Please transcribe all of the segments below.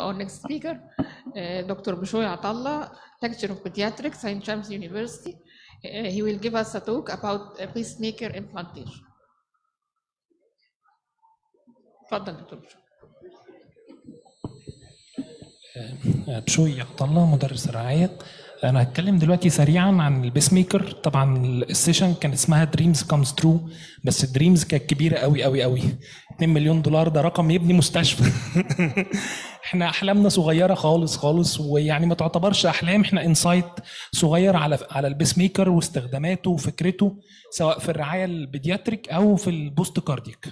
our next speaker, uh, Dr. Bishoy Atalla, lecturer of pediatrics, St. James University. Uh, he will give us a talk about uh, pacemaker implantation. تفضل دكتور بشوي. بشوي عبد الله مدرس الرعايه انا هتكلم دلوقتي سريعا عن البيس ميكر طبعا السيشن كان اسمها دريمز كامز ترو بس الدريمز كانت كبيره قوي قوي قوي 2 مليون دولار ده رقم يبني مستشفى احنا احلامنا صغيره خالص خالص ويعني ما تعتبرش احلام احنا انسايت صغير على على البيس ميكر واستخداماته وفكرته سواء في الرعايه البيدياتريك او في البوست كارديك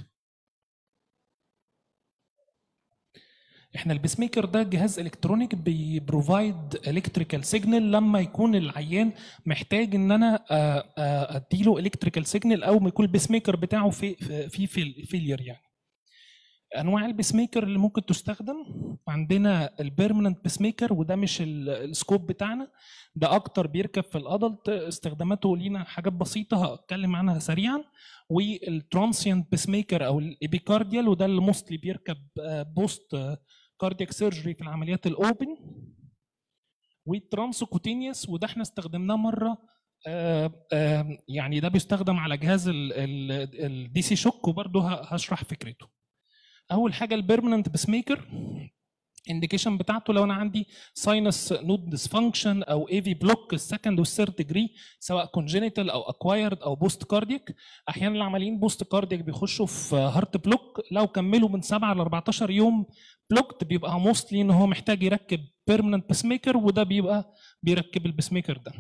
احنا البيس ميكر ده جهاز الكترونيك بيبروفايد الكتريكال سيجنال لما يكون العيان محتاج ان انا آه، آه، اديله الكتريكال سيجنال او ما يكون البيس ميكر بتاعه في في في فيلير يعني انواع البيس ميكر اللي ممكن تستخدم عندنا البيرمننت بيس ميكر وده مش ال- السكوب بتاعنا ده اكتر بيركب في الادلت استخداماته لينا حاجات بسيطه هتكلم عنها سريعا والترانسيانت بيس ميكر او الابيكارديال وده اللي موستلي بيركب بوست كاردياك سيرجري في العمليات الاوبن والترانسكوتينيوس وده احنا استخدمناه مره آه، آه، يعني ده بيستخدم على جهاز الدي سي شوك وبرضه ه- هشرح فكرته اول حاجه البيرمننت بيس ميكر انديكيشن بتاعته لو انا عندي ساينس نود ديسفانكشن او اي في بلوك السكند والثيرد ديجري سواء كونجينيتال او اكوايرد او بوست كاردياك احيانا العمليين بوست كاردياك بيخشوا في هارت بلوك لو كملوا من 7 ل 14 يوم بلوكت بيبقى موستلي ان هو محتاج يركب بيرمننت بيس ميكر وده بيبقى بيركب البيس ميكر ده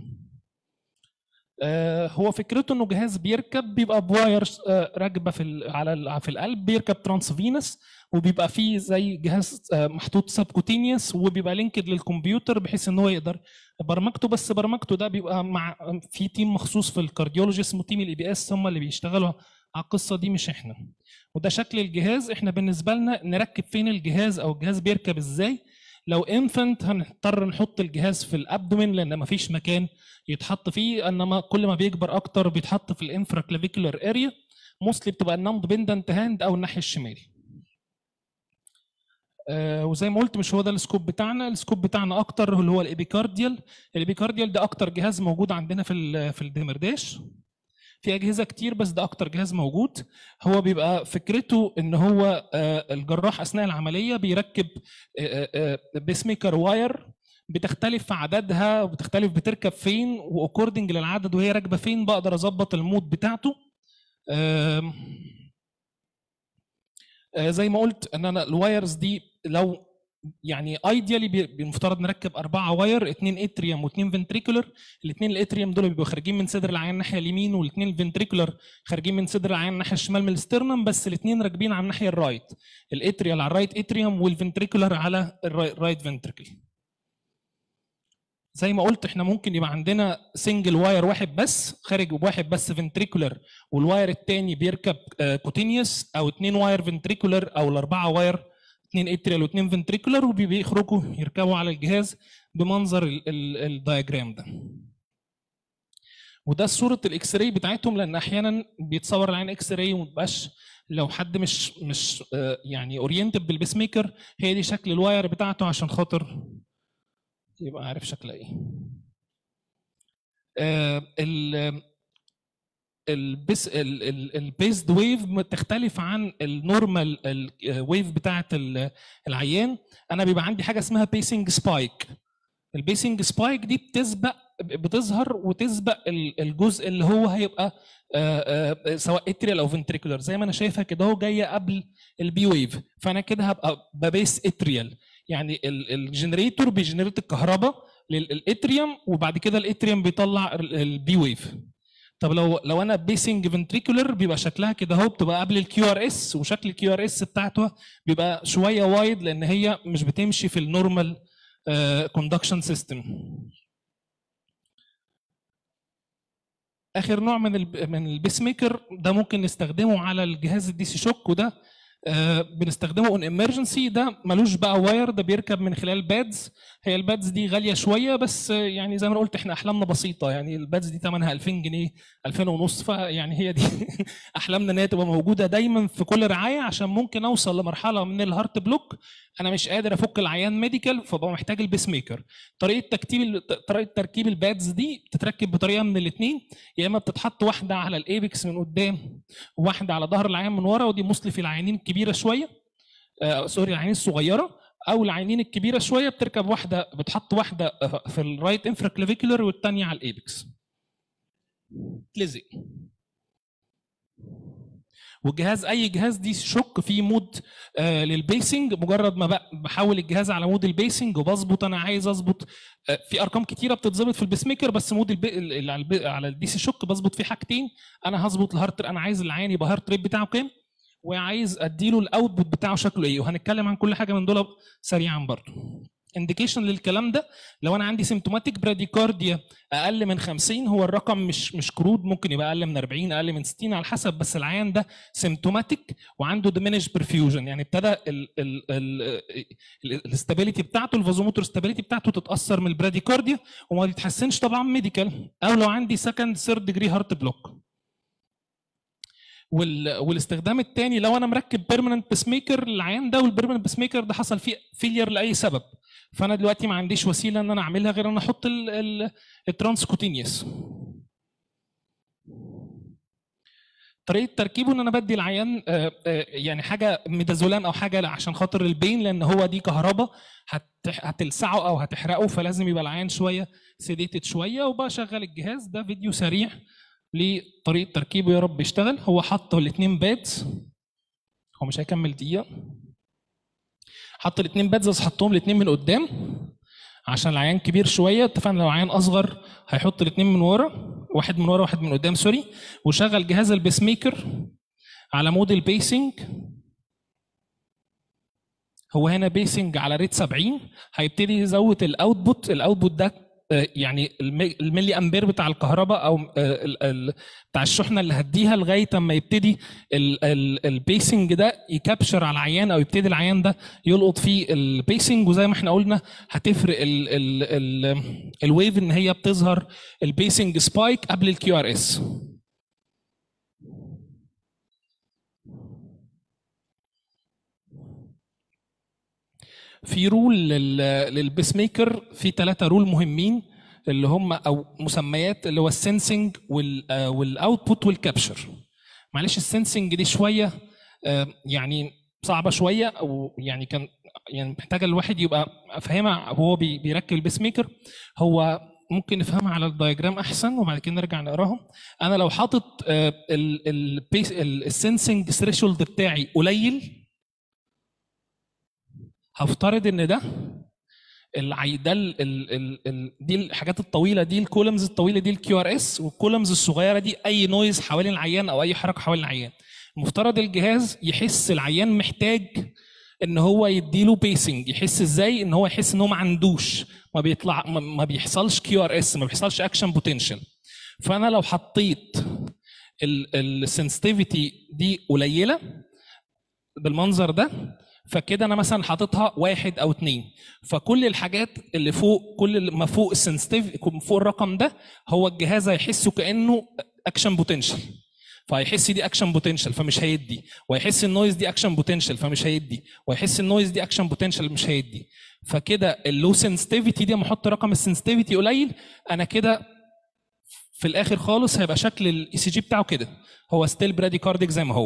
آه، هو فكرته انه جهاز بيركب بيبقى بواير آه، راكبه في ال- على ال- في القلب بيركب ترانسفينس وبيبقى فيه زي جهاز آه، محطوط سبكوتينيوس وبيبقى لينكد للكمبيوتر بحيث ان هو يقدر برمجته بس برمجته ده بيبقى مع في تيم مخصوص في الكارديولوجي اسمه تيم الاي بي اس هم اللي بيشتغلوا على القصه دي مش احنا وده شكل الجهاز احنا بالنسبه لنا نركب فين الجهاز او الجهاز بيركب ازاي لو انفنت هنضطر نحط الجهاز في الابدومين لان مفيش مكان يتحط فيه انما كل ما بيكبر اكتر بيتحط في الانفرا كلافيكولار اريا موستلي بتبقى النون ديبندنت هاند او الناحيه الشمال آه وزي ما قلت مش هو ده السكوب بتاعنا السكوب بتاعنا اكتر اللي هو الابيكارديال الابيكارديال ده اكتر جهاز موجود عندنا في ال- في الدمرداش في اجهزه كتير بس ده اكتر جهاز موجود هو بيبقى فكرته ان هو آه، الجراح اثناء العمليه بيركب بيس ميكر واير بتختلف في عددها وبتختلف بتركب فين واكوردنج للعدد وهي راكبه فين بقدر اظبط المود بتاعته آم، آه، زي ما قلت ان انا الوايرز دي لو يعني ايديالي المفترض نركب اربعه واير اثنين اتريوم واثنين فنتريكولر الاثنين الاتريوم دول بيبقوا خارجين من صدر العيان الناحيه اليمين والاثنين الفنتريكولر خارجين من صدر العيان الناحيه الشمال من الاسترنم بس الاثنين راكبين على الناحيه الرايت الاتريال على الرايت اتريوم والفنتريكولر على الرايت فنتريكل زي ما قلت احنا ممكن يبقى عندنا سنجل واير واحد بس خارج واحد بس فنتريكولر والواير الثاني بيركب كوتينيوس او اثنين واير فنتريكولر او الاربعه واير اثنين اتريال واثنين فنتريكولر وبيخرجوا يركبوا على الجهاز بمنظر ال- ال- الدايجرام ده وده صوره الاكس راي بتاعتهم لان احيانا بيتصور العين اكس راي ومبقاش لو حد مش مش آه، يعني اورينتد بالبيس ميكر هي دي شكل الواير بتاعته عشان خاطر يبقى عارف شكلها ايه آه، ال البيس البيسد ويف تختلف عن النورمال الويف بتاعه ال- العيان انا بيبقى عندي حاجه اسمها بيسنج سبايك البيسنج سبايك دي بتسبق بتظهر وتسبق ال- الجزء اللي هو هيبقى آه، آه، سواء اتريال او فنتريكولار زي ما انا شايفها كده اهو جايه قبل البي ويف فانا كده هبقى ببيس اتريال يعني ال- الجنريتور بيجنريت الكهرباء للاتريوم وبعد كده الاتريوم بيطلع البي ويف طب لو لو انا بيسنج فنتريكولر بيبقى شكلها كده اهو بتبقى قبل الكيو ار اس وشكل الكيو ار اس بتاعته بيبقى شويه وايد لان هي مش بتمشي في النورمال كوندكشن سيستم اخر نوع من ال من البيس ميكر ده ممكن نستخدمه على الجهاز الدي سي شوك وده آه، بنستخدمه اون امرجنسي ده ملوش بقى واير ده بيركب من خلال بادز هي البادز دي غاليه شويه بس آه، يعني زي ما انا قلت احنا احلامنا بسيطه يعني البادز دي ثمنها 2000 جنيه 2000 ونص فيعني هي دي احلامنا ان هي تبقى موجوده دايما في كل رعايه عشان ممكن اوصل لمرحله من الهارت بلوك انا مش قادر افك العيان ميديكال فبقى محتاج البيس ميكر طريقه تركيب طريقه تركيب البادز دي بتتركب بطريقه من الاثنين يا اما بتتحط واحده على الايبكس من قدام وواحده على ظهر العيان من ورا ودي موصلي في العيانين الكبيره شويه آه سوري العيانين الصغيره او العيانين الكبيره شويه بتركب واحده بتحط واحده في الرايت انفراكلافيكولر والثانيه على الايبكس تلزق والجهاز اي جهاز دي شك فيه مود آه للبيسنج مجرد ما بق- بحول الجهاز على مود البيسنج وبظبط انا عايز اظبط آه في ارقام كتيره بتتظبط في البيس ميكر بس مود البي... ال- على البي... على الدي سي شوك بظبط فيه حاجتين انا هظبط الهارت انا عايز العيان يبقى هارت ريت بتاعه كام وعايز اديله الاوتبوت بتاعه شكله ايه وهنتكلم عن كل حاجه من دول سريعا برضه انديكيشن للكلام ده لو انا عندي سيمتوماتيك براديكارديا اقل من 50 هو الرقم مش مش كرود ممكن يبقى اقل من 40 اقل من 60 على حسب بس العيان ده سيمتوماتيك وعنده ديمينش برفيوجن يعني ابتدى الاستابيليتي بتاعته الفازوموتور ستابيليتي بتاعته تتاثر من البراديكارديا وما بيتحسنش طبعا ميديكال او لو عندي سكند ثيرد ديجري هارت بلوك وال... والاستخدام الثاني لو انا مركب بيرمننت بيس ميكر العيان ده والبيرمننت بيس ميكر ده حصل فيه فيلير لاي سبب فانا دلوقتي ما عنديش وسيله ان انا اعملها غير ان احط ال... ال... الترانسكوتينيوس طريقه تركيبه ان انا بدي العيان آه، آه، يعني حاجه ميدازولام او حاجه عشان خاطر البين لان هو دي كهرباء هت... هتلسعه او هتحرقه فلازم يبقى العيان شويه سيديتد شويه وبشغل الجهاز ده فيديو سريع لطريقه تركيبه يا رب يشتغل هو حط الاثنين بادز هو مش هيكمل دقيقه حط الاثنين بادز بس حطهم الاثنين من قدام عشان العيان كبير شويه اتفقنا لو عيان اصغر هيحط الاثنين من ورا واحد من ورا واحد من قدام سوري وشغل جهاز البيس ميكر على مود البيسنج هو هنا بيسنج على ريت 70 هيبتدي يزود الاوتبوت الاوتبوت ده آه، يعني المي- الملي امبير بتاع الكهرباء او آه، ال- ال- بتاع الشحنه اللي هديها لغايه اما يبتدي ال- ال- البيسنج ده يكابشر على العيان او يبتدي العيان ده يلقط فيه البيسنج وزي ما احنا قلنا هتفرق ال ال ال الويف ان هي بتظهر البيسنج سبايك قبل الكيو ار اس في رول للبيس ميكر في ثلاثة رول مهمين اللي هم او مسميات اللي هو السنسنج والاوتبوت والكابشر معلش السنسنج دي شويه آه، يعني صعبه شويه او يعني كان يعني محتاجه الواحد يبقى فاهمها وهو بي- بيركب البيس ميكر هو ممكن نفهمها على الدايجرام احسن وبعد كده نرجع نقراهم انا لو حاطط السنسنج ثريشولد بتاعي قليل هفترض ان ده العي ده ال ال ال ال دي الحاجات الطويله دي الكولمز الطويله دي الكيو ار اس والكولمز الصغيره دي اي نويز حوالين العيان او اي حركه حوالين العيان المفترض الجهاز يحس العيان محتاج ان هو يديله بيسنج يحس ازاي ان هو يحس ان هو ما عندوش ما بيطلع ما- ما بيحصلش كيو ار اس ما بيحصلش اكشن بوتنشال فانا لو حطيت السنسيتيفيتي دي قليله بالمنظر ده فكده انا مثلا حاططها واحد او اتنين فكل الحاجات اللي فوق كل اللي ما فوق السنسيتيف فوق الرقم ده هو الجهاز هيحسه كانه اكشن بوتنشال فهيحس دي اكشن بوتنشال فمش هيدي وهيحس النويز دي اكشن بوتنشال فمش هيدي وهيحس النويز دي اكشن بوتنشال مش هيدي فكده اللو سنسيتيفيتي دي اما احط رقم السنسيتيفيتي قليل انا كده في الاخر خالص هيبقى شكل الاي سي جي بتاعه كده هو ستيل براديكارديك زي ما هو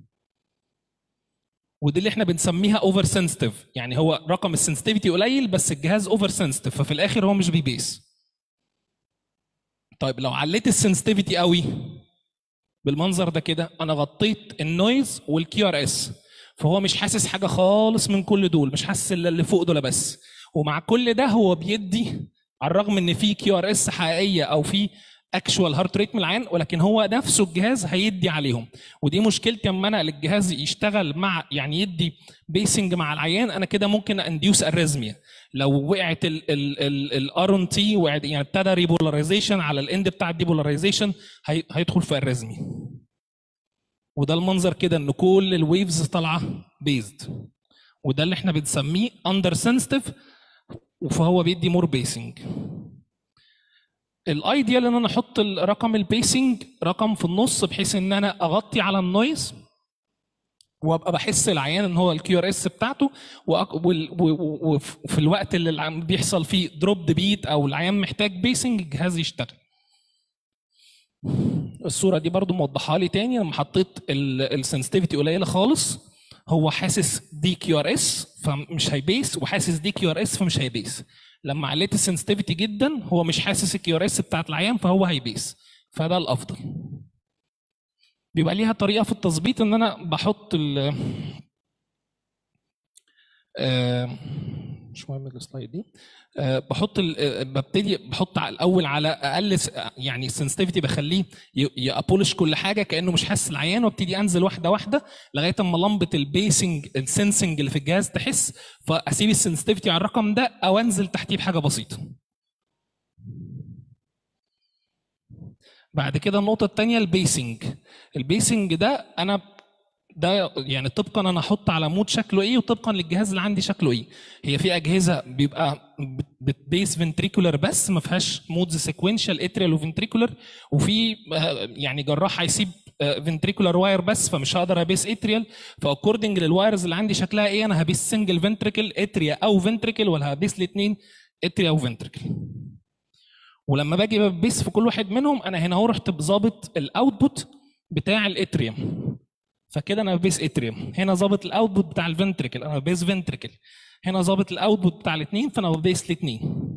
ودي اللي احنا بنسميها اوفر سنسيتيف يعني هو رقم السنسيتيفيتي قليل بس الجهاز اوفر سنسيتيف ففي الاخر هو مش بيبيس طيب لو عليت السنسيتيفيتي قوي بالمنظر ده كده انا غطيت النويز والكيو ار اس فهو مش حاسس حاجه خالص من كل دول مش حاسس الا اللي فوق دول بس ومع كل ده هو بيدي على الرغم ان في كيو ار اس حقيقيه او في اكشوال هارت ريت من العين ولكن هو نفسه الجهاز هيدي عليهم ودي مشكلتي اما انا الجهاز يشتغل مع يعني يدي بيسنج مع العيان انا كده ممكن انديوس اريزميا لو وقعت الار ان تي وقعت يعني ابتدى ريبولاريزيشن على الاند بتاع الديبولاريزيشن هيدخل في اريزميا وده المنظر كده ان كل الويفز طالعه بيزد وده اللي احنا بنسميه اندر سنسيتيف فهو بيدي مور بيسنج الايديال ان انا احط رقم البيسنج رقم في النص بحيث ان انا اغطي على النويز وابقى بحس العيان ان هو الكيو ار اس بتاعته وأك- وال- و- و- وفي الوقت اللي العم- بيحصل فيه دروب بيت او العيان محتاج بيسنج الجهاز يشتغل الصوره دي برضو موضحها لي تاني لما حطيت السنسيتيفيتي قليله خالص هو حاسس دي كيو ار اس فمش هيبيس وحاسس دي كيو ار اس فمش هيبيس لما عليت السنسيتيفيتي جدا هو مش حاسس الكيو ار اس بتاعت العيان فهو هيبيس فده الافضل بيبقى ليها طريقه في التظبيط ان انا بحط ال آه، مش مهم السلايد دي آه، بحط ال- آه، ببتدي بحط على الاول على اقل س- يعني السنسيتيفيتي بخليه يابولش كل حاجه كانه مش حاسس العيان وابتدي انزل واحده واحده لغايه اما لمبه البيسنج السنسنج اللي في الجهاز تحس فاسيب السنسيتيفيتي على الرقم ده او انزل تحتيه بحاجه بسيطه بعد كده النقطة التانية البيسنج البيسنج ده أنا ده يعني طبقا انا احط على مود شكله ايه وطبقا للجهاز اللي عندي شكله ايه هي في اجهزه بيبقى بتبيس فنتريكولر بس ما فيهاش مودز سيكوينشال اتريال وفنتريكولر وفي آه، يعني جراح هيسيب فنتريكولر واير بس فمش هقدر ابيس اتريال فاكوردنج للوايرز اللي عندي شكلها ايه انا هبيس سنجل فنتريكل اتريا او فنتريكل ولا هبيس الاثنين اتريا او فنتريكل ولما باجي ببيس في كل واحد منهم انا هنا اهو رحت ظابط الاوتبوت بتاع الاتريوم فكده انا ببيس اتريوم هنا ظابط الاوتبوت بتاع الفنتريكل انا ببيس فنتريكل هنا ظابط الاوتبوت بتاع الاثنين فانا ببيس الاثنين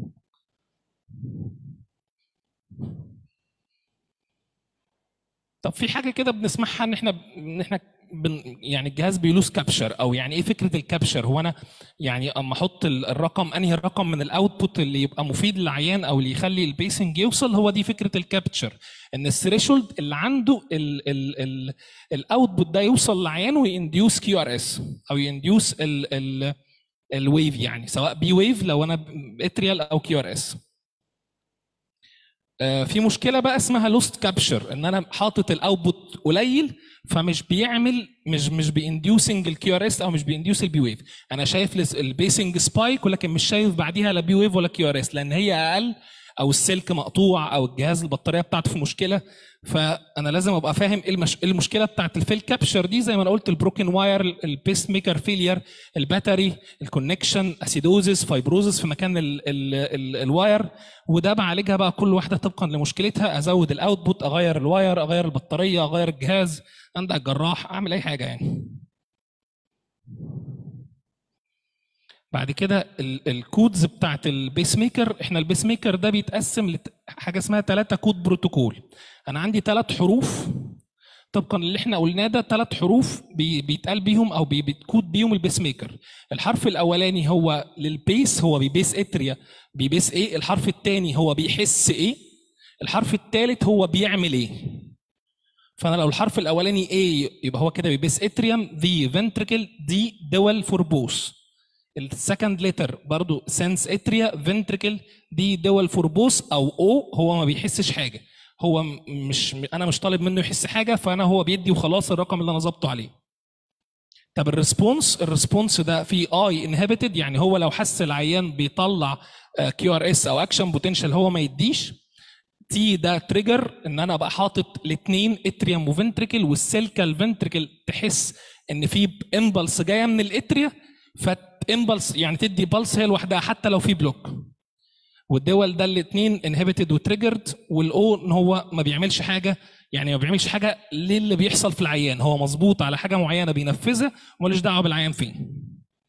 طب في حاجه كده بنسمعها ان احنا ان احنا بن يعني الجهاز بيلوس كابشر او يعني ايه فكره الكابشر هو انا يعني اما احط ال- الرقم انهي الرقم من الاوتبوت اللي يبقى مفيد للعيان او اللي يخلي البيسنج يوصل هو دي فكره الكابتشر ان الثريشولد اللي عنده الاوتبوت ده يوصل للعيان وينديوس كيو ار اس او ينديوس ال ال الويف يعني سواء بي ويف لو انا اتريال او كيو ار اس آه، في مشكله بقى اسمها لوست كابشر ان انا حاطط الاوتبوت قليل فمش بيعمل مش مش بينديوسنج الكيو ار اس او مش بينديوس البي ويف انا شايف البيسنج سبايك ولكن مش شايف بعديها لا بي ويف ولا كيو ار اس لان هي اقل او السلك مقطوع او الجهاز البطاريه بتاعته في مشكله فانا لازم ابقى فاهم ايه المش... إيه المشكله بتاعت الفيل كابشر دي زي ما انا قلت البروكن واير البيس ميكر فيلير الباتري الكونكشن اسيدوزس فايبروزس في مكان ال... ال... ال... الواير وده بعالجها بقى كل واحده طبقا لمشكلتها ازود الاوتبوت اغير الواير اغير البطاريه اغير الجهاز عندك جراح اعمل اي حاجه يعني بعد كده ال- الكودز بتاعت البيس ميكر احنا البيس ميكر ده بيتقسم لحاجه اسمها ثلاثة كود بروتوكول انا عندي ثلاث حروف طبقا اللي احنا قلناه ده ثلاث حروف بي- بيتقال بيهم او بي- بيتكود بيهم البيس ميكر الحرف الاولاني هو للبيس هو بيبيس اتريا بيبيس ايه الحرف الثاني هو بيحس ايه الحرف الثالث هو بيعمل ايه فانا لو الحرف الاولاني A يبقى هو كده بيبيس اتريوم في فنتريكل دي دول فور بوث السكند ليتر برضو سنس اتريا فنتريكل دي دول فور بوث او او هو ما بيحسش حاجه هو م- مش انا مش طالب منه يحس حاجه فانا هو بيدي وخلاص الرقم اللي انا ظابطه عليه طب الريسبونس الريسبونس ده في اي انهبيتد يعني هو لو حس العيان بيطلع كيو ار اس او اكشن بوتنشال هو ما يديش تي ده تريجر ان انا ابقى حاطط الاثنين اتريوم وفنتريكل والسلكه الفنتريكل تحس ان في امبلس جايه من الاتريا فامبلس يعني تدي بلس هي لوحدها حتى لو في بلوك والدول ده الاثنين انهبيتد وتريجرد والاو ان هو ما بيعملش حاجه يعني ما بيعملش حاجه للي بيحصل في العيان هو مظبوط على حاجه معينه بينفذها ومالوش دعوه بالعيان فين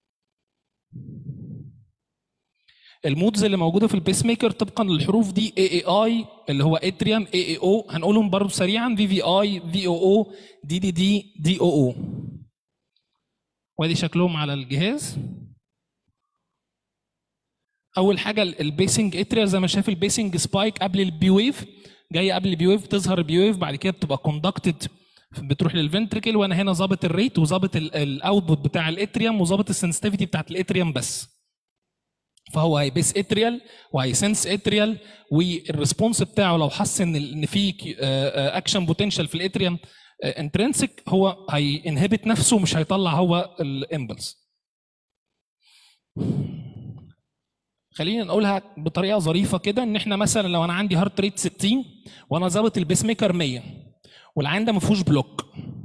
المودز اللي موجوده في البيس ميكر طبقا للحروف دي اي اي اي اللي هو اتريوم اي اي او هنقولهم برضو سريعا في في اي في او او دي دي دي دي او او وادي شكلهم على الجهاز اول حاجه البيسنج اتريا زي ما شايف البيسنج سبايك قبل البي ويف جايه قبل البي ويف تظهر البي ويف بعد كده بتبقى كوندكتد بتروح للفنتريكل وانا هنا ظابط الريت وظابط الاوتبوت بتاع الاتريوم وظابط السنسيتيفيتي بتاعت الاتريوم بس فهو هيبيس اتريال وهيسنس اتريال والريسبونس بتاعه لو حس ان ان في اكشن بوتنشال في الاتريوم انترنسك هو هينهبت نفسه مش هيطلع هو الامبلس خلينا نقولها بطريقه ظريفه كده ان احنا مثلا لو انا عندي هارت ريت 60 وانا ظابط البيس ميكر 100 والعين ده ما فيهوش بلوك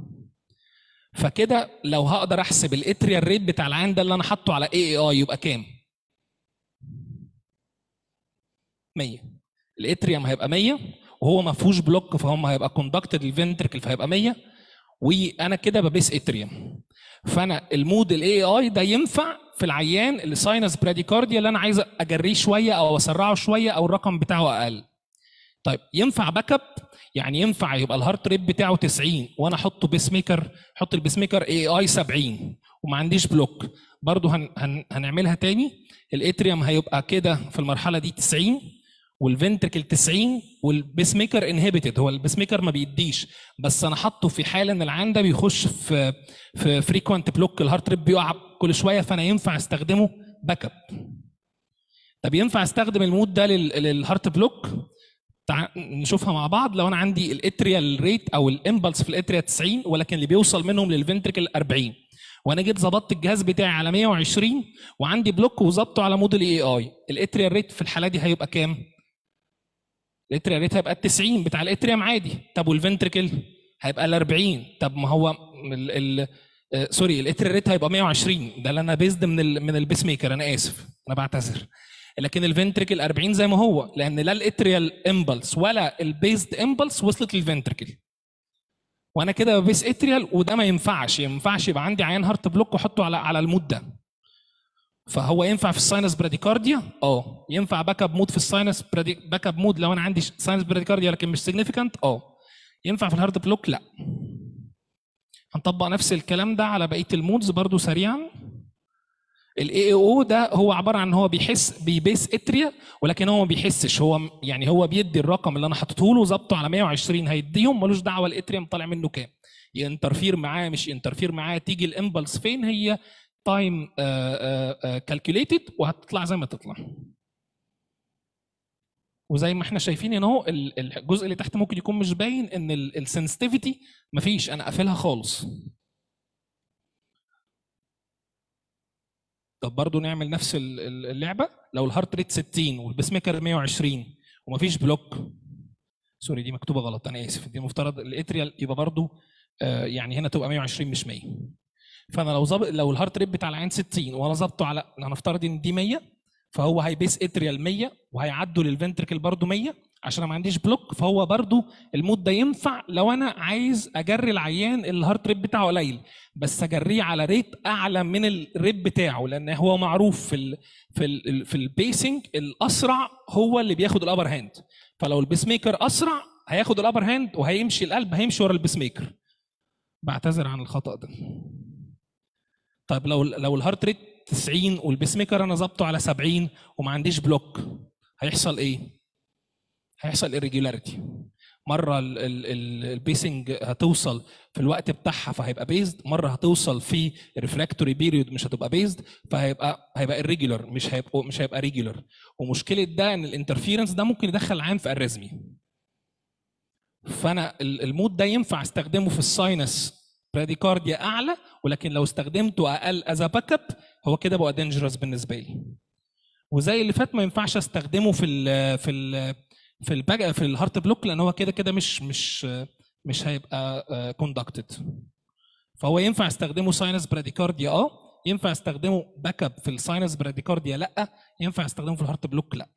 فكده لو هقدر احسب الاتريال ريت بتاع العين ده اللي انا حاطه على اي اي اي يبقى كام 100 الاتريوم هيبقى 100 وهو ما فيهوش بلوك فهم هيبقى كوندكتد الفنتركل فهيبقى 100 وانا كده ببيس اتريوم فانا المود الاي اي ده ينفع في العيان اللي ساينس براديكارديا اللي انا عايز اجريه شويه او اسرعه شويه او الرقم بتاعه اقل طيب ينفع باك اب يعني ينفع يبقى الهارت ريت بتاعه 90 وانا احطه بيس ميكر احط البيس ميكر اي اي 70 وما عنديش بلوك برضه هن هن هنعملها تاني الاتريوم هيبقى كده في المرحله دي 90 والفنتركل 90 والبيس ميكر انهبيتد هو البيس ميكر ما بيديش بس انا حاطه في حاله ان العين ده بيخش في في فريكوانت بلوك الهارت ريت بيقع كل شويه فانا ينفع استخدمه باك اب طب ينفع استخدم المود ده لل- للهارت بلوك تعال نشوفها مع بعض لو انا عندي الاتريال ريت او الامبلس في الاتريا 90 ولكن اللي بيوصل منهم للفنتركل 40 وانا جيت ظبطت الجهاز بتاعي على 120 وعندي بلوك وظبطه على موديل اي اي الاتريال ريت في الحاله دي هيبقى كام؟ الاتريال ريت هيبقى ال 90 بتاع الاتريام عادي طب والفنتركل هيبقى ال 40 طب ما هو ال ال آه، سوري الاتريال ريت هيبقى 120 ده اللي انا بيزد من ال من البيس ميكر انا اسف انا بعتذر لكن الفنتركل 40 زي ما هو لان لا الاتريال امبلس ولا البيزد امبلس وصلت للفنتركل وانا كده ببيس اتريال وده ما ينفعش ينفعش يبقى عندي عيان هارت بلوك واحطه على على المود ده فهو ينفع في الساينس براديكارديا اه ينفع باك اب مود في الساينس برادي... باك اب مود لو انا عندي ساينس براديكارديا لكن مش سيجنيفيكانت اه ينفع في الهارد بلوك لا هنطبق نفس الكلام ده على بقيه المودز برضو سريعا الاي او ده هو عباره عن هو بيحس بيبيس اتريا ولكن هو ما بيحسش هو يعني هو بيدي الرقم اللي انا حاطته له ظبطه على 120 هيديهم ملوش دعوه الاتريم طالع منه كام ينترفير معاه مش ينترفير معاه تيجي الامبلس فين هي تايم كالكوليتد وهتطلع زي ما تطلع وزي ما احنا شايفين ان هو ال- الجزء اللي تحت ممكن يكون مش باين ان السنسيتيفيتي مفيش انا قافلها خالص طب برضو نعمل نفس ال- ال- اللعبه لو الهارت ريت 60 والبيس ميكر 120 ومفيش بلوك سوري دي مكتوبه غلط انا اسف دي المفترض الاتريال يبقى برضو آه، يعني هنا تبقى 120 مش 100 فانا لو ظابط لو الهارت ريت بتاع العين 60 وانا ظابطه على هنفترض ان دي 100 فهو هيبيس اتريال 100 وهيعدوا للفنتركل برضو 100 عشان أنا ما عنديش بلوك فهو برضو المود ده ينفع لو انا عايز اجري العيان اللي الهارت ريت بتاعه قليل بس اجريه على ريت اعلى من الريت بتاعه لان هو معروف في ال في ال في البيسنج الاسرع هو اللي بياخد الابر هاند فلو البيس ميكر اسرع هياخد الابر هاند وهيمشي القلب هيمشي ورا البيس ميكر بعتذر عن الخطا ده طيب لو لو الهارت ريت 90 والبيس ميكر انا ظابطه على 70 وما عنديش بلوك هيحصل ايه؟ هيحصل irregularity مره ال- ال- ال- البيسنج هتوصل في الوقت بتاعها فهيبقى بيزد مره هتوصل في ريفراكتوري بيريود مش هتبقى بيزد فهيبقى هيبقى irregular مش هيبقى مش هيبقى ريجولار ومشكله ده ان الانترفيرنس ده ممكن يدخل العين في اريزمي فانا ال- المود ده ينفع استخدمه في الساينس براديكارديا اعلى ولكن لو استخدمته اقل از باك اب هو كده بقى دينجرس بالنسبه لي وزي اللي فات ما ينفعش استخدمه في ال في ال في الباك في الهارت بلوك لان هو كده كده مش مش مش هيبقى كوندكتد فهو ينفع استخدمه ساينس براديكارديا اه ينفع استخدمه باك اب في الساينس براديكارديا لا ينفع استخدمه في الهارت بلوك لا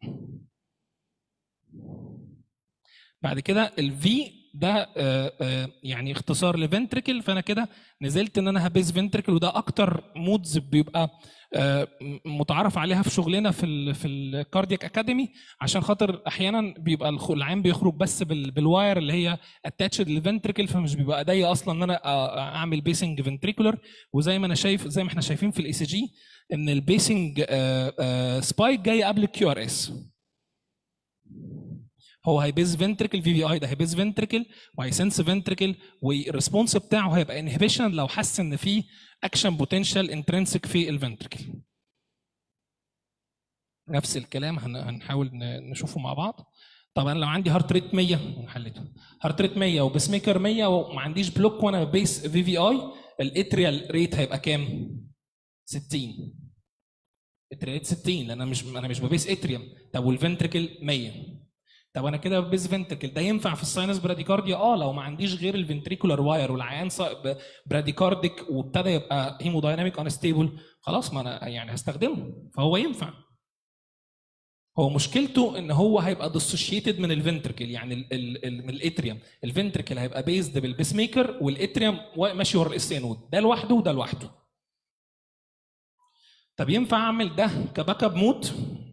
بعد كده الفي ده آه، آه، يعني اختصار لفنتريكل فانا كده نزلت ان انا هبيز فنتريكل وده اكتر مودز بيبقى آه، م- متعارف عليها في شغلنا في ال في الكاردياك اكاديمي عشان خاطر احيانا بيبقى الخ- العين بيخرج بس بال- بالواير اللي هي اتاتشد للفنتريكل فمش بيبقى ايديا اصلا ان انا آه، اعمل بيسنج فنتريكولر وزي ما انا شايف زي ما احنا شايفين في الاي سي جي ان البيسنج سبايك جاي قبل الكيو ار اس هو هيبيز فنتريكل في في اي ده هيبيز فنتريكل وهيسنس فنتريكل والريسبونس بتاعه هيبقى انهبيشن لو حس ان في اكشن بوتنشال انترنسك في الفنتريكل نفس الكلام هن- هنحاول ن- نشوفه مع بعض طب انا لو عندي هارت ريت 100 حلته هارت ريت 100 وبيس ميكر 100 وما عنديش بلوك وانا بيس في في اي الاتريال ريت هيبقى كام 60 اتريال ريت 60 لان انا مش انا مش ببيس اتريوم طب والفنتركل 100 طب انا كده ببيس فنتركل ده ينفع في الساينس براديكارديا اه لو ما عنديش غير الفنتريكولار واير والعيان براديكارديك وابتدى يبقى هيمودايناميك انستيبل خلاص ما انا يعني هستخدمه فهو ينفع هو مشكلته ان هو هيبقى ديسوشيتد من الفنتركل يعني ال ال ال من الاتريوم الفنتركل هيبقى بيزد بالبيس ميكر والاتريوم ماشي ورا الاس نود ده لوحده وده لوحده طب ينفع اعمل ده كباك اب مود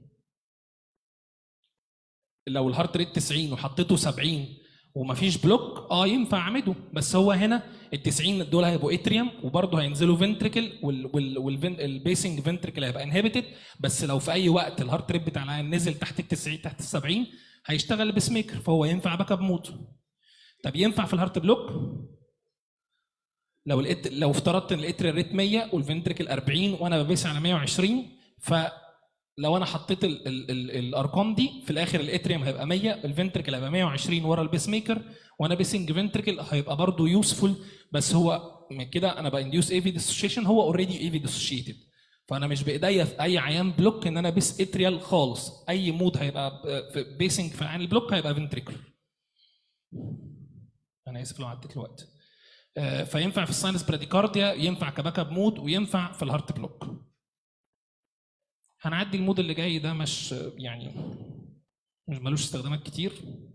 لو الهارت ريت 90 وحطيته 70 ومفيش بلوك اه ينفع اعمله بس هو هنا ال 90 دول هيبقوا اتريوم وبرضه هينزلوا فنتريكل والبيسنج فنتريكل هيبقى انهبيتد بس لو في اي وقت الهارت ريت بتاع العيان نزل تحت ال 90 تحت ال 70 هيشتغل البيس ميكر فهو ينفع باك اب مود طب ينفع في الهارت بلوك لو الات... لو افترضت ان الاتريال ريت 100 والفنتريكل 40 وانا ببيس على 120 فلو انا حطيت ال... ال... ال... الارقام دي في الاخر الاتريوم هيبقى 100 الفنتريكل هيبقى 120 ورا البيس ميكر وانا بيسنج فنتريكل هيبقى برضه يوسفول بس هو من كده انا بانديوس اي في ديسوشيشن هو اوريدي اي في ديسوشيتد فانا مش بايديا في اي عيان بلوك ان انا بيس اتريال خالص اي مود هيبقى في بيسنج في عيان البلوك هيبقى فنتريكل انا اسف لو عديت الوقت آه، فينفع في الساينس براديكارديا ينفع كباك اب مود وينفع في الهارت بلوك هنعدي المود اللي جاي ده مش يعني مش ملوش استخدامات كتير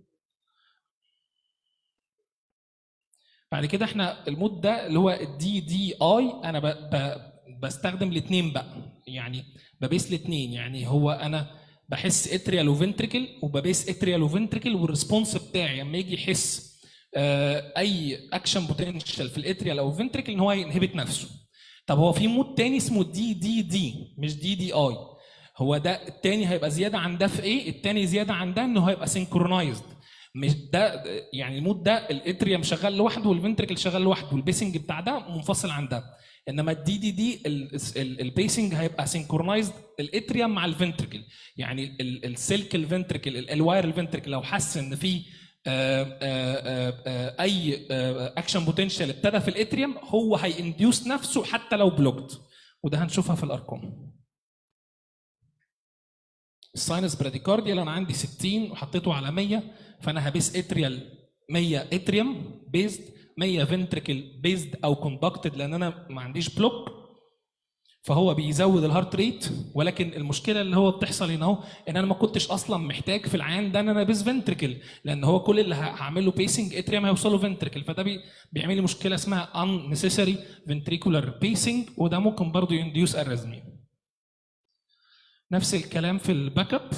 بعد كده احنا المود ده اللي هو الدي دي اي انا ب ب بستخدم الاثنين بقى يعني ببيس الاثنين يعني هو انا بحس اتريال وفنتريكل وببيس اتريال وفنتريكل والريسبونس بتاعي لما يجي يحس آه، اي اكشن بوتنشال في الاتريال او الفنتريكل ان هو ينهبت نفسه طب هو في مود تاني اسمه دي دي دي مش دي دي اي هو ده التاني هيبقى زياده عن ده في ايه التاني زياده عن ده انه هيبقى سينكرونايزد مش ده يعني المود ده الاتريوم شغال لوحده والفنتريكل شغال لوحده والبيسنج بتاع ده منفصل عن ده انما الدي دي دي البيسنج هيبقى سينكرونايزد الاتريوم مع الفنتريكل يعني السلك الفنتريكل الواير الفنتريكل لو حس ان في آه، آه، آه، اي اكشن بوتنشال ابتدى في الاتريوم هو هينديوس نفسه حتى لو بلوكد وده هنشوفها في الارقام الساينس براديكارديا لو انا عندي 60 وحطيته على 100 فانا هبيس اتريال 100 اتريوم بيزد 100 فنتريكل بيزد او كوندكتد لان انا ما عنديش بلوك فهو بيزود الهارت ريت ولكن المشكله اللي هو بتحصل هنا اهو ان انا ما كنتش اصلا محتاج في العيان ده ان انا بيس فنتريكل لان هو كل اللي هعمل له بيسنج اتريوم هيوصل له فنتريكل فده بي بيعمل لي مشكله اسمها unnecessary ventricular pacing وده ممكن برضه ينديوس ارزمي نفس الكلام في الباك اب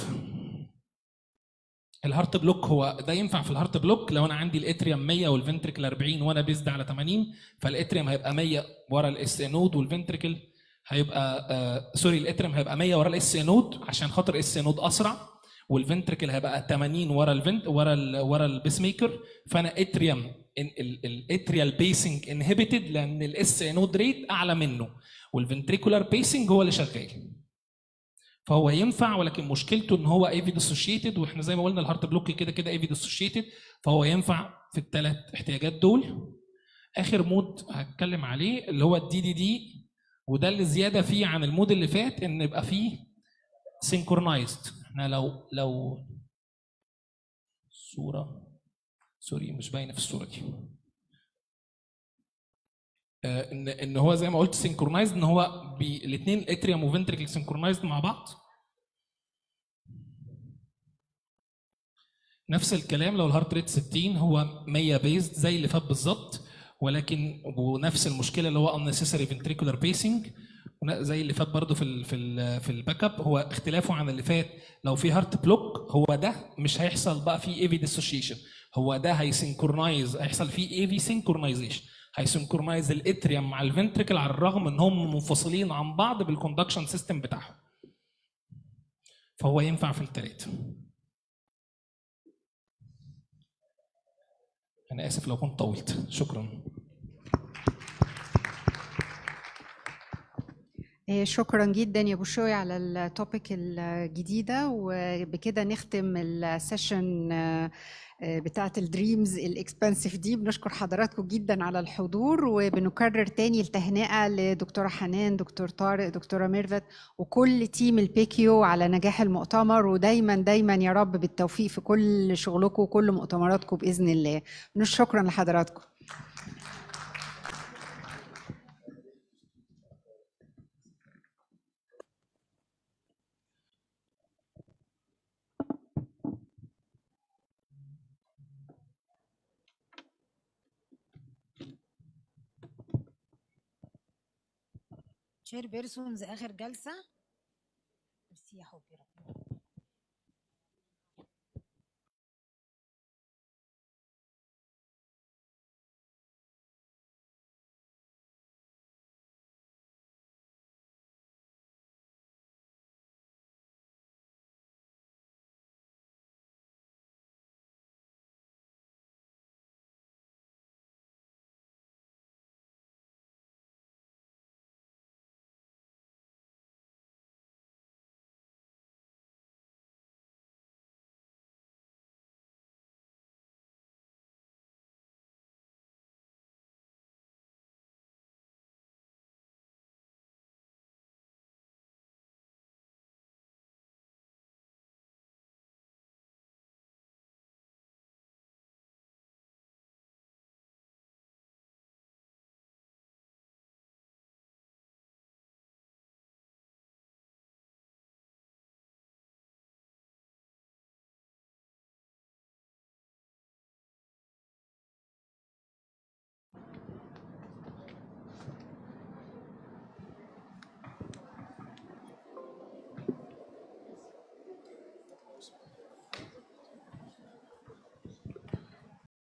الهارت بلوك هو ده ينفع في الهارت بلوك لو انا عندي الاتريوم 100 والفنتريكل 40 وانا بيزد على 80 فالاتريوم هيبقى 100 ورا الاس نود والفنتريكل هيبقى آه سوري الاتريوم هيبقى 100 ورا الاس نود عشان خاطر اس نود اسرع والفنتريكل هيبقى 80 ورا الفنت ورا ال ورا البيس ميكر فانا اتريوم الاتريال بيسنج انهبيتد لان الاس نود ريت اعلى منه والفنتريكولار بيسنج هو اللي شغال فهو ينفع ولكن مشكلته ان هو ايفي ديسوشيتد واحنا زي ما قلنا الهارت بلوك كده كده ايفي ديسوشيتد فهو ينفع في الثلاث احتياجات دول اخر مود هتكلم عليه اللي هو الدي دي دي وده اللي زياده فيه عن المود اللي فات ان يبقى فيه سينكرونايزد احنا لو لو صوره سوري مش باينه في الصوره دي آه، ان ان هو زي ما قلت سينكرونايزد ان هو الاثنين اتريوم وفنتريكل سينكرونايزد مع بعض نفس الكلام لو الهارت ريت 60 هو 100 بيزد زي اللي فات بالظبط ولكن ونفس المشكله اللي هو unnecessary ventricular pacing زي اللي فات برضه في ال في ال في الباك اب هو اختلافه عن اللي فات لو في هارت بلوك هو ده مش هيحصل بقى فيه ايفي ديسوشيشن هو ده هيسنكرونايز هيحصل فيه ايفي سينكرونايزيشن هيسنكرونايز الاتريوم مع الفنتريكل على الرغم ان هم منفصلين عن بعض بالكوندكشن سيستم بتاعهم فهو ينفع في الثلاثه انا اسف لو كنت طولت شكرا إيه، شكرا جدا يا بوشوي على التوبيك الجديدة وبكده نختم السيشن آه، آه، بتاعة الدريمز الاكسبنسيف دي بنشكر حضراتكم جدا على الحضور وبنكرر تاني التهنئة لدكتورة حنان دكتور طارق دكتورة ميرفت وكل تيم البيكيو على نجاح المؤتمر ودايما دايما يا رب بالتوفيق في كل شغلكم وكل مؤتمراتكم بإذن الله شكرا لحضراتكم تشير بيرسونز اخر جلسه ميرسي يا حبي ربنا